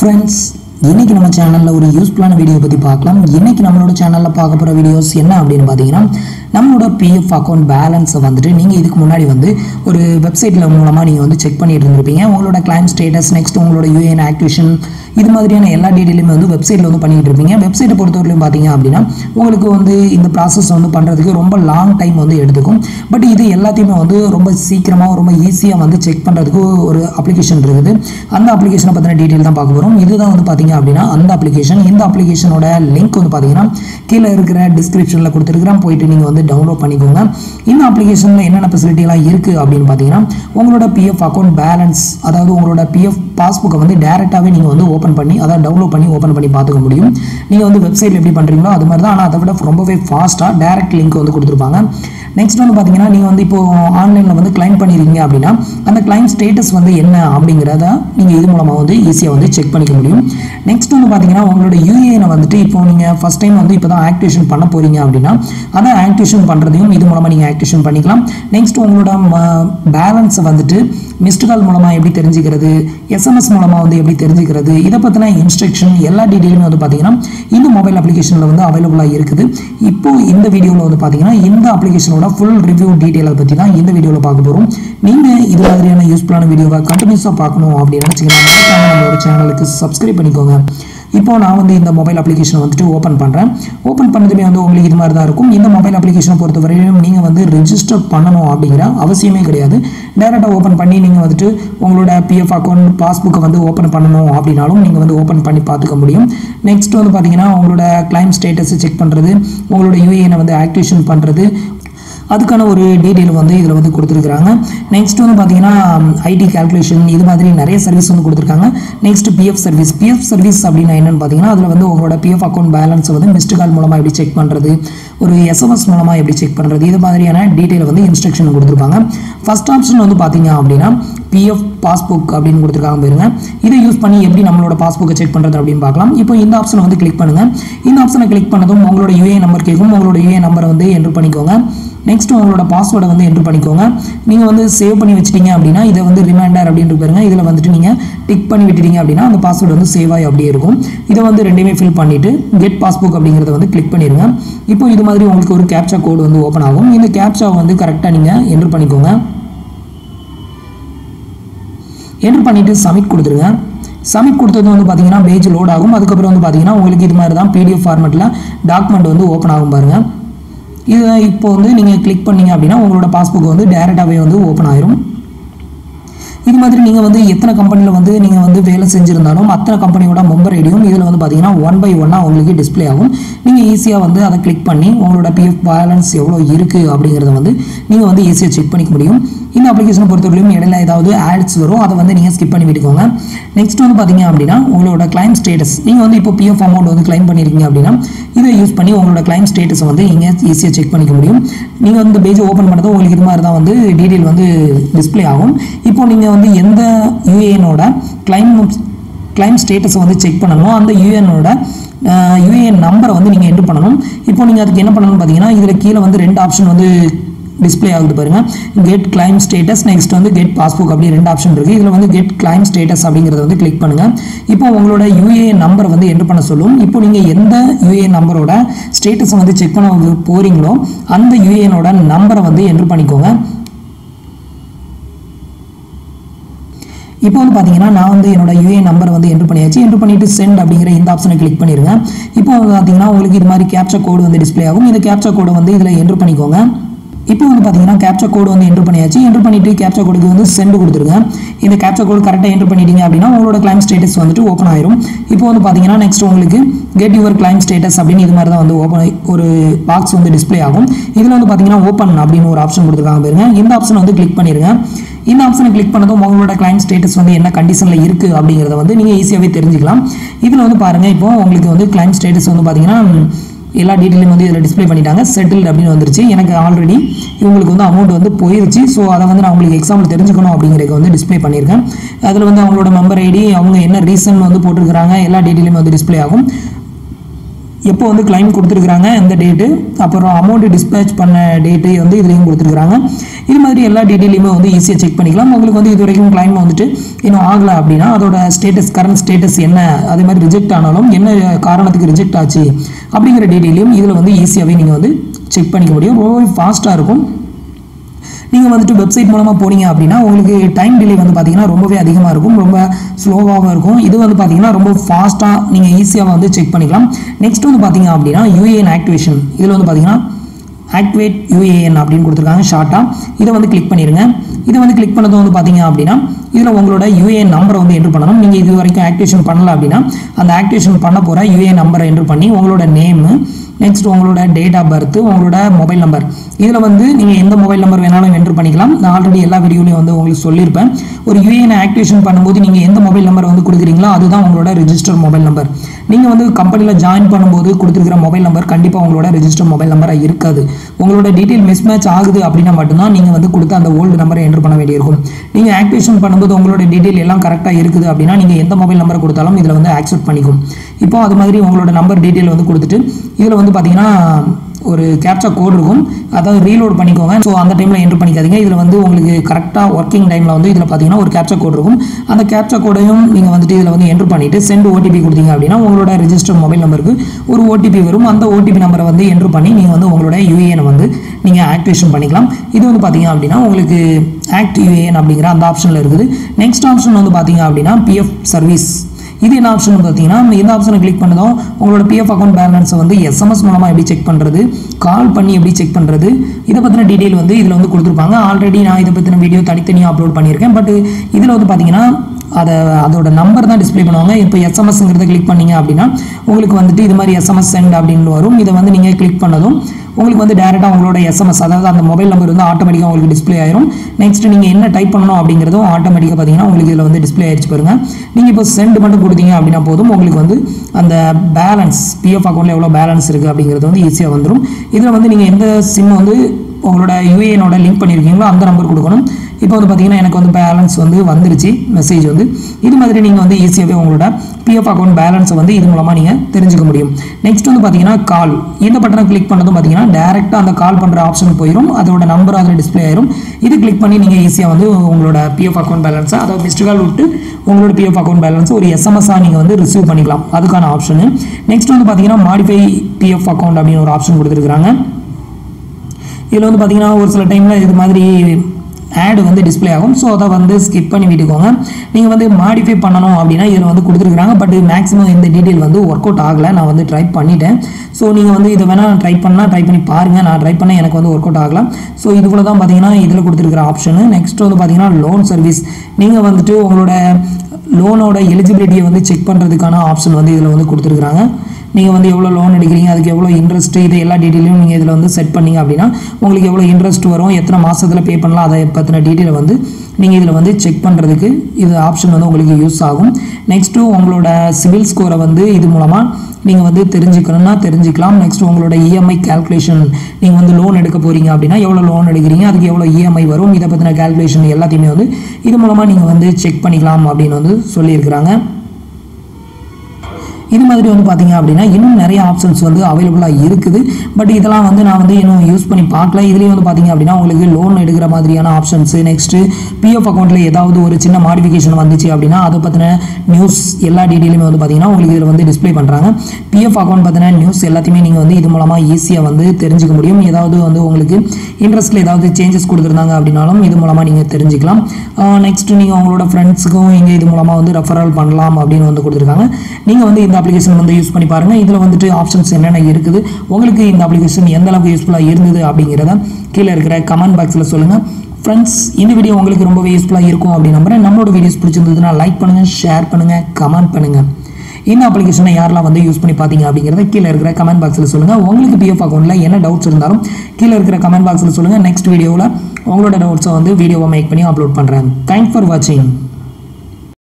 friends இன்னைக்கு நம்ம சேனலில் ஒரு யூஸ்ஃபுல்லான வீடியோ பற்றி பார்க்கலாம் இன்னைக்கு நம்மளோட சேனலில் பார்க்க போகிற வீடியோஸ் என்ன அப்படின்னு பார்த்தீங்கன்னா நம்மளோட பிஎஃப் அக்கௌண்ட் பேலன்ஸை வந்துட்டு நீங்கள் இதுக்கு முன்னாடி வந்து ஒரு வெப்சைட்டில் மூலமாக நீங்கள் வந்து செக் பண்ணிட்டு இருந்திருப்பீங்க உங்களோட கிளைம் ஸ்டேட்டஸ் நெக்ஸ்ட் உங்களோட யூஏஎன் ஆக்டிவேஷன் இது மாதிரியான எல்லா டீட்டெயிலுமே வந்து வெப்சைட்டில் வந்து பண்ணிட்டு இருப்பீங்க வெப்சைட்டை பொறுத்தவரையிலும் பார்த்தீங்க அப்படின்னா உங்களுக்கு வந்து இந்த ப்ராசஸ் வந்து பண்ணுறதுக்கு ரொம்ப லாங் டைம் வந்து எடுத்துக்கும் பட் இது எல்லாத்தையுமே வந்து ரொம்ப சீக்கிரமாக ரொம்ப ஈஸியாக வந்து செக் பண்ணுறதுக்கு ஒரு அப்ளிகேஷன் இருக்குது அந்த அப்ளிகேஷனை பற்றின டீட்டெயில் தான் பார்க்க போகிறோம் இதுதான் வந்து பார்த்தீங்க அப்படின்னா அந்த அப்ளிகேஷன் இந்த அப்ளிகேஷனோட லிங்க் வந்து பார்த்தீங்கன்னா கீழே இருக்கிற டிஸ்கிரிப்ஷனில் கொடுத்துருக்கிறேன் போயிட்டு நீங்கள் வந்து டவுன்லோட் பண்ணிக்கோங்க இந்த அப்ளிகேஷனில் என்னென்ன ஃபெசிலிட்டிலாம் இருக்குது அப்படின்னு பார்த்தீங்கன்னா உங்களோட பிஎஃப் அக்கௌண்ட் பேலன்ஸ் அதாவது உங்களோட பிஎஃப் பாஸ்புக்கை வந்து டேரெக்டாகவே நீங்கள் வந்து ஓப்பன் பண்ணி அதாவது டவுன்லோட் பண்ணி ஓப்பன் பண்ணி பார்த்துக்க முடியும் நீங்கள் வந்து வெப்சைட்டில் எப்படி பண்ணுறீங்களோ அது மாதிரி தான் ஆனால் அதை விட ரொம்பவே ஃபாஸ்ட்டாக டேரக்ட் லிங்க் வந்து கொடுத்துருப்பாங்க நெக்ஸ்ட் வந்து பார்த்தீங்கன்னா நீங்கள் வந்து இப்போ ஆன்லைனில் வந்து கிளைம் பண்ணிருக்கீங்க அப்படின்னா அந்த கிளைம் ஸ்டேட்டஸ் வந்து என்ன அப்படிங்கிறத நீங்கள் இது மூலமாக வந்து ஈஸியாக வந்து செக் பண்ணிக்க முடியும் நெக்ஸ்ட் வந்து பார்த்தீங்கன்னா உங்களோட யூஏனை வந்துட்டு இப்போ நீங்கள் ஃபஸ்ட் டைம் வந்து இப்போ தான் ஆக்டிவேஷன் பண்ண போகிறீங்க அப்படின்னா அதை ஆக்டிவேஷன் பண்ணுறதையும் இது மூலமாக நீங்கள் ஆக்டிவேஷன் பண்ணிக்கலாம் நெக்ஸ்ட் உங்களோட பேலன்ஸை வந்துட்டு மிஸ்டு கால் மூலமாக எப்படி தெரிஞ்சுக்கிறது எஸ்எம்எஸ் மூலமாக வந்து எப்படி தெரிஞ்சுக்கிறது இதை பற்றின இன்ஸ்ட்ரக்ஷன் எல்லா டீட்டெயிலுமே வந்து பார்த்தீங்கன்னா இந்த மொபைல் அப்ளிகேஷனில் வந்து அவைலபிளாக இருக்குது இப்போ இந்த வீடியோவில் வந்து பார்த்தீங்கன்னா இந்த அப்ளிகேஷனோட ஃபுல் ரிவ்யூ டீட்டெயிலை பற்றி தான் இந்த வீடியோவில் பார்க்க போகிறோம் நீங்கள் இது மாதிரியான யூஸ்ஃபுல்லான வீடியோவை கண்டினியூஸாக பார்க்கணும் அப்படின்னு நினச்சிங்கன்னா மறக்காம நம்மளோட சேனலுக்கு சப்ஸ்கிரைப் பண்ணிக்கோங்க இப்போ நான் வந்து இந்த மொபைல் அப்ளிகேஷன் வந்துட்டு ஓப்பன் பண்ணுறேன் ஓப்பன் பண்ணதுமே வந்து உங்களுக்கு இது மாதிரி தான் இருக்கும் இந்த மொபைல் அப்ளிகேஷனை பொறுத்த வரையிலும் நீங்கள் வந்து ரெஜிஸ்டர் பண்ணணும் அப்படிங்கிற அவசியமே கிடையாது டேரெக்டாக ஓப்பன் பண்ணி நீங்கள் வந்துட்டு உங்களோட பிஎஃப் அக்கௌண்ட் பாஸ்புக்கை வந்து ஓப்பன் பண்ணணும் அப்படின்னாலும் நீங்கள் வந்து ஓப்பன் பண்ணி பார்த்துக்க முடியும் நெக்ஸ்ட் வந்து பார்த்தீங்கன்னா உங்களோட கிளைம் ஸ்டேட்டஸை செக் பண்ணுறது உங்களோட யூஏனை வந்து ஆக்டிவேஷன் பண்ணுறது அதுக்கான ஒரு டீட்டெயில் வந்து இதில் வந்து கொடுத்துருக்குறாங்க நெக்ஸ்ட் வந்து பார்த்தீங்கன்னா ஐடி கால்குலேஷன் இது மாதிரி நிறைய சர்வீஸ் வந்து கொடுத்துருக்காங்க next PF service PF service அப்படின்னா என்னன்னு பார்த்தீங்கன்னா அதில் வந்து உங்களோட பிஎஃப் அக்கௌண்ட் பேலன்ஸை வந்து மிஸ்டு கால் மூலமாக எப்படி செக் பண்ணுறது ஒரு எஸ்எம்எஸ் மூலமாக எப்படி செக் பண்ணுறது இது மாதிரியான டீட்டெயில் வந்து இன்ஸ்ட்ரக்ஷன் கொடுத்துருப்பாங்க ஃபர்ஸ்ட் ஆப்ஷன் வந்து பார்த்தீங்க அப்படின்னா பிஎஃப் பாஸ்புக் அப்படின்னு கொடுத்துருக்காங்க பாருங்க இதை யூஸ் பண்ணி எப்படி நம்மளோட பாஸ்புக்கை செக் பண்ணுறது அப்படின்னு பார்க்கலாம் இப்போ இந்த ஆப்ஷனை வந்து கிளிக் பண்ணுங்கள் இந்த ஆப்ஷனை கிளிக் பண்ணதும் உங்களோட யூஏ நம்பர் கேட்கும் உங்களோட யூஏ நம்பரை வந்து என்ட்ரு பண்ணிக்கோங்க நெக்ஸ்ட் உங்களோட பாஸ்வேர்டை வந்து என்ட்ரு பண்ணிக்கோங்க நீங்கள் வந்து சேவ் பண்ணி வச்சிட்டீங்க அப்படின்னா இதை வந்து ரிமைண்டர் அப்படின்னு பாருங்க இதில் வந்துட்டு நீங்கள் டிக் பண்ணி விட்டுட்டீங்க அப்படின்னா அந்த பாஸ்வேர்டு வந்து சேவ் ஆகி அப்படியே இருக்கும் இதை வந்து ரெண்டுமே ஃபில் பண்ணிவிட்டு கெட் பாஸ்புக் அப்படிங்கிறத வந்து கிளிக் பண்ணிடுங்க இப்போ இது மாதிரி உங்களுக்கு ஒரு கேப்சா கோடு வந்து ஓப்பன் ஆகும் இந்த கேப்சாவை வந்து கரெக்டாக நீங்கள் என்ட்ரு பண்ணிக்கோங்க என்ட்ரு பண்ணிவிட்டு சப்மிட் கொடுத்துருங்க சப்மிட் கொடுத்தது வந்து பார்த்தீங்கன்னா பேஜ் லோட் ஆகும் அதுக்கப்புறம் வந்து பார்த்தீங்கன்னா உங்களுக்கு இது மாதிரி தான் பிடிஎஃப் ஃபார்மெட்டில் டாக்குமெண்ட் வந்து ஓப்பன் ஆகும் பாருங்கள் இது இப்போ வந்து நீங்கள் கிளிக் பண்ணீங்க அப்படின்னா உங்களோட பாஸ்புக் வந்து டேரெக்டாகவே வந்து ஓப்பன் ஆயிரும் இது மாதிரி நீங்கள் வந்து எத்தனை கம்பெனியில் வந்து நீங்கள் வந்து வேலை செஞ்சுருந்தாலும் அத்தனை கம்பெனியோட மெம்பர் ஐடியும் இதில் வந்து பார்த்தீங்கன்னா ஒன் பை ஒன்னாக உங்களுக்கு டிஸ்ப்ளே ஆகும் நீங்கள் ஈஸியாக வந்து அதை கிளிக் பண்ணி உங்களோட பிஎஃப் பேலன்ஸ் எவ்வளோ இருக்குது அப்படிங்கிறத வந்து நீங்கள் வந்து ஈஸியாக செக் பண்ணிக்க முடியும் இந்த அப்ளிகேஷனை பொறுத்தவரையிலும் இடையில ஏதாவது ஆட்ஸ் வரும் அதை வந்து நீங்கள் ஸ்கிப் பண்ணி விட்டுக்கோங்க நெக்ஸ்ட் வந்து பார்த்தீங்க அப்படின்னா உங்களோட கிளைம் ஸ்டேட்டஸ் நீங்கள் வந்து இப்போ பிஎஃப் அமௌண்ட் வந்து கிளைம் பண்ணியிருக்கீங்க அப்படின்னா இதை யூஸ் பண்ணி உங்களோட கிளைம் ஸ்டேட்டஸை வந்து நீங்கள் ஈஸியாக செக் பண்ணிக்க முடியும் நீங்கள் வந்து பேஜ் ஓப்பன் பண்ணதும் உங்களுக்கு இது மாதிரி தான் வந்து டீட்டெயில் வந்து டிஸ்ப்ளே ஆகும் இப்போ நீங்கள் வந்து எந்த யூஏஎனோட கிளைம் கிளைம் ஸ்டேட்டஸை வந்து செக் பண்ணணும் அந்த யூஏஎனோட யூஏஎன் நம்பரை வந்து நீங்கள் என்ட்ரு பண்ணணும் இப்போ நீங்கள் அதுக்கு என்ன பண்ணணும்னு பார்த்தீங்கன்னா இதில் கீழே வந்து ரெண்டு ஆப்ஷன் வந்து டிஸ்ப்ளே ஆகுது பாருங்க கெட் கிளைம் ஸ்டேட்டஸ் நெக்ஸ்ட் வந்து கெட் பாஸ்புக் அப்படி ரெண்டு ஆப்ஷன் இருக்குது இதில் வந்து கெட் கிளைம் ஸ்டேட்டஸ் அப்படிங்கிறத வந்து கிளிக் பண்ணுங்கள் இப்போ உங்களோட யூஏ நம்பரை வந்து என்ட்ரு பண்ண சொல்லும் இப்போ நீங்கள் எந்த யூஏ நம்பரோட ஸ்டேட்டஸை வந்து செக் பண்ண போகிறீங்களோ அந்த யூஏனோட நம்பரை வந்து என்ட்ரு பண்ணிக்கோங்க இப்போ வந்து பார்த்தீங்கன்னா நான் வந்து என்னோட யூஏ நம்பரை வந்து என்ட்ரு பண்ணியாச்சு என்ட்ரு பண்ணிட்டு சென்ட் அப்படிங்கிற இந்த ஆப்ஷனை கிளிக் பண்ணிடுங்க இப்போ வந்து பார்த்தீங்கன்னா உங்களுக்கு இது மாதிரி கேப்சா கோடு வந்து டிஸ்ப்ளே ஆகும் இந்த கேப்சா கோடை வந்து இதில் என்ட்ரு பண்ணிக்கோங்க இப்போ வந்து பார்த்தீங்கன்னா கேப்சா கோடு வந்து என்ட்ரு பண்ணியாச்சு என்ட்ரு பண்ணிட்டு கேப்சா கோடுக்கு வந்து சென்ட் கொடுத்துருங்க இந்த கேப்சா கோடு கரெக்டாக என்ட்ரு பண்ணிட்டீங்க அப்படின்னா உங்களோட கிளைம் ஸ்டேட்டஸ் வந்துட்டு ஓப்பன் ஆயிரும் இப்போ வந்து பார்த்தீங்கன்னா நெக்ஸ்ட் உங்களுக்கு கெட் யுவர் கிளைம் ஸ்டேட்டஸ் அப்படின்னு இது மாதிரி தான் வந்து ஓப்பன் ஒரு பாக்ஸ் வந்து டிஸ்ப்ளே ஆகும் இதில் வந்து பார்த்தீங்கன்னா ஓப்பன் அப்படின்னு ஒரு ஆப்ஷன் கொடுத்துருக்காங்க பாருங்க இந்த ஆப்ஷன் வந்து கிளிக் பண்ணிடுங்க இந்த ஆப்ஷனை கிளிக் பண்ணதும் உங்களோட கிளைம் ஸ்டேட்டஸ் வந்து என்ன கண்டிஷனில் இருக்குது அப்படிங்கிறத வந்து நீங்கள் ஈஸியாகவே தெரிஞ்சுக்கலாம் இதில் வந்து பாருங்கள் இப்போ உங்களுக்கு வந்து கிளைம் ஸ்டேட்டஸ் வந்து பார்த்தீங்கன்னா எல்லா டீட்டெயிலும் வந்து இதில் டிஸ்ப்ளே பண்ணிட்டாங்க செட்டில்டு அப்படின்னு வந்துருச்சு எனக்கு ஆல்ரெடி இவங்களுக்கு வந்து அமௌண்ட் வந்து போயிருச்சு ஸோ அதை வந்து நான் உங்களுக்கு எக்ஸாம்பிள் தெரிஞ்சுக்கணும் அப்படிங்கிறத வந்து டிஸ்ப்ளே பண்ணியிருக்கேன் அதில் வந்து அவங்களோட மெம்பர் ஐடி அவங்க என்ன ரீசன் வந்து போட்டிருக்கிறாங்க எல்லா டீட்டெயிலும் வந்து டிஸ்ப்ளே ஆகும் எப்போ வந்து கிளைம் கொடுத்துருக்குறாங்க எந்த டேட்டு அப்புறம் அமௌண்ட் டிஸ்பேச் பண்ண டேட்டு வந்து இதுலேயும் கொடுத்துருக்குறாங்க இது மாதிரி எல்லா டீட்டெயிலையுமே வந்து ஈஸியாக செக் பண்ணிக்கலாம் உங்களுக்கு வந்து இது வரைக்கும் கிளைம் வந்துட்டு இன்னும் ஆகலை அப்படின்னா அதோட ஸ்டேட்டஸ் கரண்ட் ஸ்டேட்டஸ் என்ன அதே மாதிரி ரிஜெக்ட் ஆனாலும் என்ன காரணத்துக்கு ரிஜெக்ட் ஆச்சு அப்படிங்கிற டீட்டெயிலையும் இதில் வந்து ஈஸியாகவே நீங்கள் வந்து செக் பண்ணிக்க முடியும் ரொம்பவே ஃபாஸ்ட்டாக இருக்கும் நீங்கள் வந்துட்டு வெப்சைட் மூலமாக போனீங்க அப்படின்னா உங்களுக்கு டைம் டிலே வந்து பார்த்தீங்கன்னா ரொம்பவே அதிகமாக இருக்கும் ரொம்ப ஸ்லோவாகவும் இருக்கும் இது வந்து பார்த்தீங்கன்னா ரொம்ப ஃபாஸ்ட்டாக நீங்கள் ஈஸியாக வந்து செக் பண்ணிக்கலாம் நெக்ஸ்ட் வந்து பார்த்தீங்க அப்படின்னா யூஏஎன் ஆக்டிவேஷன் இதில் வந்து பார்த்தீங்கன்னா ஆக்டிவேட் யூஏஎன் அப்படின்னு கொடுத்துருக்காங்க ஷார்ட்டாக இதை வந்து கிளிக் பண்ணிடுங்க இதை வந்து கிளிக் பண்ணது வந்து பார்த்தீங்க அப்படின்னா இதில் உங்களோட யூஏஎன் நம்பரை வந்து என்ட்ரு பண்ணணும் நீங்கள் இது வரைக்கும் ஆக்டிவேஷன் பண்ணல அப்படின்னா அந்த ஆக்டிவேஷன் பண்ண போகிற யூஏஎன் நம்பரை என்ட்ரு பண்ணி உங்களோட நேமு நெக்ஸ்ட் உங்களோட டேட் ஆஃப் பர்த் உங்களோட மொபைல் நம்பர் இதில் வந்து நீங்கள் எந்த மொபைல் நம்பர் வேணாலும் என்ட்ரு பண்ணிக்கலாம் நான் ஆல்ரெடி எல்லா வீடியோலையும் வந்து உங்களுக்கு சொல்லியிருப்பேன் ஒரு யூஏஎன் ஆக்டிவேஷன் பண்ணும்போது நீங்கள் எந்த மொபைல் நம்பர் வந்து கொடுக்குறீங்களோ அதுதான் உங்களோட ரெஜிஸ்டர் மொபைல் நம்பர் நீங்கள் வந்து கம்பெனியில் ஜாயின் பண்ணும்போது கொடுத்துருக்கிற மொபைல் நம்பர் கண்டிப்பாக உங்களோட ரெஜிஸ்டர் மொபைல் நம்பராக இருக்காது உங்களோட டீட்டெயில் மிஸ்மேட்ச் ஆகுது அப்படின்னா மட்டும்தான் நீங்கள் வந்து கொடுத்த அந்த ஓல்டு நம்பரை என்ட்ரு பண்ண வேண்டியிருக்கும் நீங்கள் ஆக்டிவேஷன் பண்ணும்போது உங்களோட டீட்டெயில் எல்லாம் கரெக்டாக இருக்குது அப்படின்னா நீங்கள் எந்த மொபைல் நம்பர் கொடுத்தாலும் இதில் வந்து ஆக்செப்ட் பண்ணிக்கும் இப்போ அது மாதிரி உங்களோட நம்பர் டீட்டெயில் வந்து கொடுத்துட்டு இதில் வந்து பார்த்தீங்கன்னா ஒரு கேப்சா கோட் இருக்கும் அதாவது ரீலோட் பண்ணிக்கோங்க ஸோ அந்த டைமில் என்ட்ரு பண்ணிக்காதீங்க இதில் வந்து உங்களுக்கு கரெக்டாக ஒர்க்கிங் டைமில் வந்து இதில் பார்த்தீங்கன்னா ஒரு கேப்சா கோட் இருக்கும் அந்த கேப்சா கோடையும் நீங்கள் வந்துட்டு இதில் வந்து என்ட்ரு பண்ணிவிட்டு சென்ட் ஓடிபி கொடுத்தீங்க அப்படின்னா உங்களோட ரெஜிஸ்டர் மொபைல் நம்பருக்கு ஒரு ஓடிபி வரும் அந்த ஓடிபி நம்பரை வந்து என்ட்ரு பண்ணி நீங்கள் வந்து உங்களோட யூஏஎனை வந்து நீங்கள் ஆக்டிவேஷன் பண்ணிக்கலாம் இது வந்து பார்த்தீங்க அப்படின்னா உங்களுக்கு ஆக்ட் யூஏஎன் அப்படிங்கிற அந்த ஆப்ஷனில் இருக்குது நெக்ஸ்ட் ஆப்ஷன் வந்து பார்த்தீங்க அப்படின்னா பிஎஃப் சர்வீஸ் இது என்ன ஆப்ஷன் பார்த்தீங்கன்னா இந்த ஆப்ஷனை கிளிக் பண்ணதும் உங்களோட பிஎஃப் அக்கௌண்ட் பேலன்ஸை வந்து எஸ்எம்எஸ் மூலமாக எப்படி செக் பண்ணுறது கால் பண்ணி எப்படி செக் பண்ணுறது இதை பற்றின டீட்டெயில் வந்து இதில் வந்து கொடுத்துருப்பாங்க ஆல்ரெடி நான் இதை பற்றின வீடியோ தனித்தனியாக அப்லோட் பண்ணியிருக்கேன் பட் இதில் வந்து பார்த்தீங்கன்னா அதை அதோட நம்பர் தான் டிஸ்ப்ளே பண்ணுவாங்க இப்போ எஸ்எம்எஸ்ங்கிறத கிளிக் பண்ணீங்க அப்படின்னா உங்களுக்கு வந்துட்டு இது மாதிரி எஸ்எம்எஸ் சென்ட் அப்படின்னு வரும் இதை வந்து நீங்கள் கிளிக் பண்ணதும் உங்களுக்கு வந்து டேரெக்டாக உங்களோட எஸ்எம்எஸ் அதாவது அந்த மொபைல் நம்பர் வந்து ஆட்டோமேட்டிக்காக உங்களுக்கு டிஸ்ப்ளே ஆயிரும் நெக்ஸ்ட் நீங்கள் என்ன டைப் பண்ணணும் அப்படிங்கிறதும் ஆட்டோமேட்டிக்காக பார்த்தீங்கன்னா உங்களுக்கு இதில் வந்து டிஸ்ப்ளே ஆயிடுச்சு பாருங்க நீங்கள் இப்போ சென்ட் மட்டும் கொடுத்தீங்க அப்படின்னா போதும் உங்களுக்கு வந்து அந்த பேலன்ஸ் பிஎஃப் அக்கௌண்ட்டில் எவ்வளோ பேலன்ஸ் இருக்குது அப்படிங்கிறது வந்து ஈஸியாக வந்துடும் இதில் வந்து நீங்கள் எந்த சிம் வந்து உங்களோட யூஏஎனோட லிங்க் பண்ணியிருக்கீங்களோ அந்த நம்பர் கொடுக்கணும் இப்போ வந்து பார்த்தீங்கன்னா எனக்கு வந்து பேலன்ஸ் வந்து வந்துருச்சு மெசேஜ் வந்து இது மாதிரி நீங்கள் வந்து ஈஸியாகவே உங்களோட பிஎஃப் அக்கௌண்ட் பேலன்ஸை வந்து இது மூலமாக நீங்கள் தெரிஞ்சுக்க முடியும் நெக்ஸ்ட் வந்து பார்த்தீங்கன்னா கால் இந்த பட்டனை கிளிக் பண்ணதும் பார்த்தீங்கன்னா டேரெக்டாக அந்த கால் பண்ணுற ஆப்ஷன் போயிடும் அதோட நம்பர் அதில் டிஸ்ப்ளே ஆயிரும் இது கிளிக் பண்ணி நீங்கள் ஈஸியாக வந்து உங்களோட பிஎஃப் அக்கௌண்ட் பேலன்ஸை அதாவது மிஸ்டு கால் விட்டு உங்களோட பிஎஃப் அக்கௌண்ட் பேலன்ஸ் ஒரு எஸ்எம்எஸ்ஸாக நீங்கள் வந்து ரிசீவ் பண்ணிக்கலாம் அதுக்கான ஆப்ஷனு நெக்ஸ்ட் வந்து பார்த்தீங்கன்னா மாடிஃபை பிஎஃப் அக்கௌண்ட் அப்படின்னு ஒரு ஆப்ஷன் கொடுத்துருக்காங்க இதில் வந்து பார்த்தீங்கன்னா ஒரு சில டைமில் இது மாதிரி ஆடு வந்து டிஸ்ப்ளே ஆகும் ஸோ அதை வந்து ஸ்கிப் பண்ணி விட்டுக்கோங்க நீங்கள் வந்து மாடிஃபை பண்ணணும் அப்படின்னா இதில் வந்து கொடுத்துருக்குறாங்க பட் மேக்ஸிமம் இந்த டீட்டெயில் வந்து ஒர்க் அவுட் ஆகலை நான் வந்து ட்ரை பண்ணிட்டேன் ஸோ நீங்கள் வந்து இதை வேணால் ட்ரை பண்ணால் ட்ரை பண்ணி பாருங்கள் நான் ட்ரை பண்ண எனக்கு வந்து ஒர்க் அவுட் ஆகலாம் ஸோ இதுக்குள்ள தான் பார்த்தீங்கன்னா இதில் கொடுத்துருக்குற ஆப்ஷனு நெக்ஸ்ட் வந்து பார்த்தீங்கன்னா லோன் சர்வீஸ் நீங்கள் வந்துட்டு உங்களோட லோனோட எலிஜிபிலிட்டியை வந்து செக் பண்ணுறதுக்கான ஆப்ஷன் வந்து இதில் வந்து கொடுத்துருக்குறாங்க நீங்கள் வந்து எவ்வளோ லோன் எடுக்கிறீங்க அதுக்கு எவ்வளோ இன்ட்ரெஸ்ட் இது எல்லா டீட்டெயிலையும் நீங்கள் இதில் வந்து செட் பண்ணீங்க அப்படின்னா உங்களுக்கு எவ்வளோ இன்ட்ரெஸ்ட் வரும் எத்தனை மாதத்தில் பே பண்ணலாம் அதை பற்றின டீட்டெயிலை வந்து நீங்கள் இதில் வந்து செக் பண்ணுறதுக்கு இது ஆப்ஷன் வந்து உங்களுக்கு யூஸ் ஆகும் நெக்ஸ்ட்டு உங்களோட சிவில் ஸ்கோரை வந்து இது மூலமாக நீங்கள் வந்து தெரிஞ்சுக்கணும்னா தெரிஞ்சுக்கலாம் நெக்ஸ்ட் உங்களோட இஎம்ஐ கால்குலேஷன் நீங்கள் வந்து லோன் எடுக்க போகிறீங்க அப்படின்னா எவ்வளோ லோன் எடுக்கிறீங்க அதுக்கு எவ்வளோ இஎம்ஐ வரும் இதை பற்றின கால்குலேஷன் எல்லாத்தையுமே வந்து இது மூலமாக நீங்கள் வந்து செக் பண்ணிக்கலாம் அப்படின்னு வந்து சொல்லியிருக்கிறாங்க இது மாதிரி வந்து பார்த்தீங்க அப்படின்னா இன்னும் நிறைய ஆப்ஷன்ஸ் வந்து அவைலபிளாக இருக்குது பட் இதெல்லாம் வந்து நான் வந்து இன்னும் யூஸ் பண்ணி பார்க்கல இதுலேயும் வந்து பார்த்தீங்க அப்படின்னா உங்களுக்கு லோன் எடுக்கிற மாதிரியான ஆப்ஷன்ஸு நெக்ஸ்ட்டு பிஎஃப் அக்கௌண்ட்டில் ஏதாவது ஒரு சின்ன மாடிஃபிகேஷன் வந்துச்சு அப்படின்னா அதை பற்றின நியூஸ் எல்லா டீட்டெயிலுமே வந்து பார்த்தீங்கன்னா உங்களுக்கு இதில் வந்து டிஸ்ப்ளே பண்ணுறாங்க பிஎஃப் அக்கௌண்ட் பற்றின நியூஸ் எல்லாத்தையுமே நீங்கள் வந்து இது மூலமாக ஈஸியாக வந்து தெரிஞ்சுக்க முடியும் ஏதாவது வந்து உங்களுக்கு இன்ட்ரெஸ்ட்டில் ஏதாவது சேஞ்சஸ் கொடுத்துருந்தாங்க அப்படின்னாலும் இது மூலமாக நீங்கள் தெரிஞ்சுக்கலாம் நெக்ஸ்ட் நீங்கள் உங்களோட ஃப்ரெண்ட்ஸுக்கும் இங்கே இது மூலமாக வந்து ரெஃபரல் பண்ணலாம் அப்படின்னு வந்து கொடுத்துருக்காங்க நீங்கள் வந்து இந்த அப்ளிகேஷன் வந்து யூஸ் பண்ணி பாருங்கள் இதில் வந்துட்டு ஆப்ஷன்ஸ் என்னென்ன இருக்குது உங்களுக்கு இந்த அப்ளிகேஷன் எந்த அளவுக்கு யூஸ்ஃபுல்லாக இருந்தது அப்படிங்கிறத கீழே இருக்கிற கமெண்ட் பாக்ஸில் சொல்லுங்கள் ஃப்ரெண்ட்ஸ் இந்த வீடியோ உங்களுக்கு ரொம்பவே யூஸ்ஃபுல்லாக இருக்கும் அப்படின்னு நம்புறேன் நம்மளோட வீடியோஸ் பிடிச்சிருந்ததுன்னா லைக் பண்ணுங்கள் ஷேர் பண்ணுங்கள் கமெண்ட் பண்ணுங்கள் இந்த அப்ளிகேஷனை யாரெல்லாம் வந்து யூஸ் பண்ணி பார்த்தீங்க அப்படிங்கிறத கீழே இருக்கிற கமெண்ட் பாக்ஸில் சொல்லுங்கள் உங்களுக்கு பிஎஃப் அக்கௌண்ட்டில் என்ன டவுட்ஸ் இருந்தாலும் கீழே இருக்கிற கமெண்ட் பாக்ஸில் சொல்லுங்கள் நெக்ஸ்ட் வீடியோவில் உங்களோட டவுட்ஸை வந்து வீடியோவை மேக் பண்ணி அப்லோட் பண்ணுறேன் தேங்க்ஸ் ஃபார் வாட்சிங்